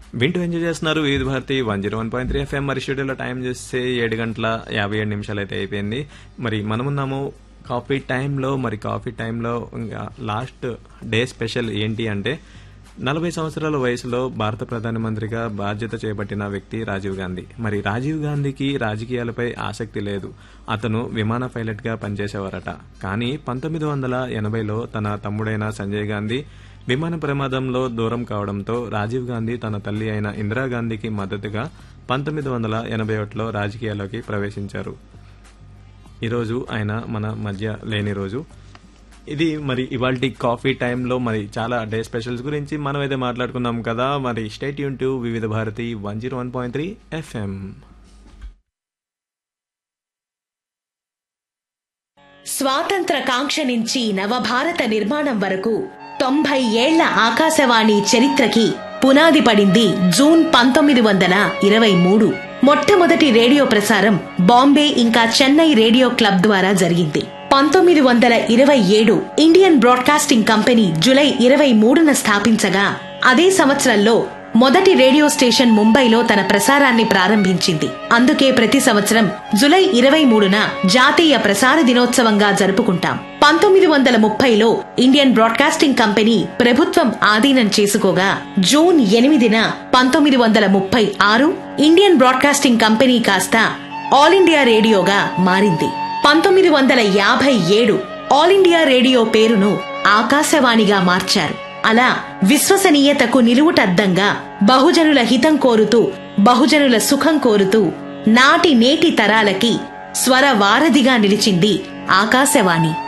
వింటూ ఎంజాయ్ చేస్తున్నారు Vividh Bharati one zero one point three FM మరి స్టూడియోలో టైం చేస్తే ఏడు గంటల యాభై ఏడు నిమిషాలు అయితే అయిపోయింది మరి మనమున్నాము కాఫీ టైంలో మరి కాఫీ టైంలో ఇంకా లాస్ట్ డే స్పెషల్ ఏంటి అంటే నలభై సంవత్సరాల వయసులో భారత ప్రధానమంత్రిగా బాధ్యత చేపట్టిన వ్యక్తి రాజీవ్ గాంధీ మరి రాజీవ్ గాంధీకి రాజకీయాలపై ఆసక్తి లేదు అతను విమాన పైలట్గా పనిచేసేవారట కానీ పంతొమ్మిది వందల ఎనభైలో తన తమ్ముడైన సంజయ్ గాంధీ విమాన ప్రమాదంలో దూరం కావడంతో రాజీవ్ గాంధీ తన తల్లి అయిన ఇందిరాగాంధీకి మద్దతుగా పంతొమ్మిది వందల ఎనభై ఒకటిలో రాజకీయాల్లోకి ప్రవేశించారు ఈరోజు ఆయన మన మధ్య లేని రోజు ఇది మరి ఇవాళ కాఫీ టైంలో మరి చాలా డే స్పెషల్స్ గురించి మనం అయితే మాట్లాడుకున్నాం కదా మరి స్టేట్ యూన్ to Vividh Bharati one zero one point three FM స్వాతంత్ర కాంక్ష నుంచి నవభారత నిర్మాణం వరకు తొంభై ఏళ్ల ఆకాశవాణి చరిత్రకి పునాది పడింది జూన్ పంతొమ్మిది వందల ఇరవై మూడు మొట్టమొదటి రేడియో ప్రసారం బాంబే ఇంకా చెన్నై రేడియో క్లబ్ ద్వారా జరిగింది పంతొమ్మిది వందల ఇరవై ఏడు ఇండియన్ బ్రాడ్కాస్టింగ్ కంపెనీ జులై ఇరవై మూడున స్థాపించగా అదే సంవత్సరంలో మొదటి రేడియో స్టేషన్ ముంబైలో తన ప్రసారాన్ని ప్రారంభించింది అందుకే ప్రతి సంవత్సరం జులై ఇరవై మూడున జాతీయ ప్రసార దినోత్సవంగా జరుపుకుంటాం పంతొమ్మిది వందల ముప్పైలో ఇండియన్ బ్రాడ్కాస్టింగ్ కంపెనీ ప్రభుత్వం ఆధీనం చేసుకోగా జూన్ ఎనిమిదిన పంతొమ్మిది వందల ముప్పై ఆరు ఇండియన్ బ్రాడ్కాస్టింగ్ కంపెనీ కాస్త ఆల్ ఇండియా రేడియోగా మారింది పంతొమ్మిది వందల యాభై ఏడు ఆల్ ఇండియా రేడియో పేరును ఆకాశవాణిగా మార్చారు అలా విశ్వసనీయతకు నిలువుటద్దంగా బహుజనుల హితం కోరుతూ బహుజనుల సుఖం కోరుతూ నాటి నేటి తరాలకి స్వర వారధిగా నిలిచింది ఆకాశవాణి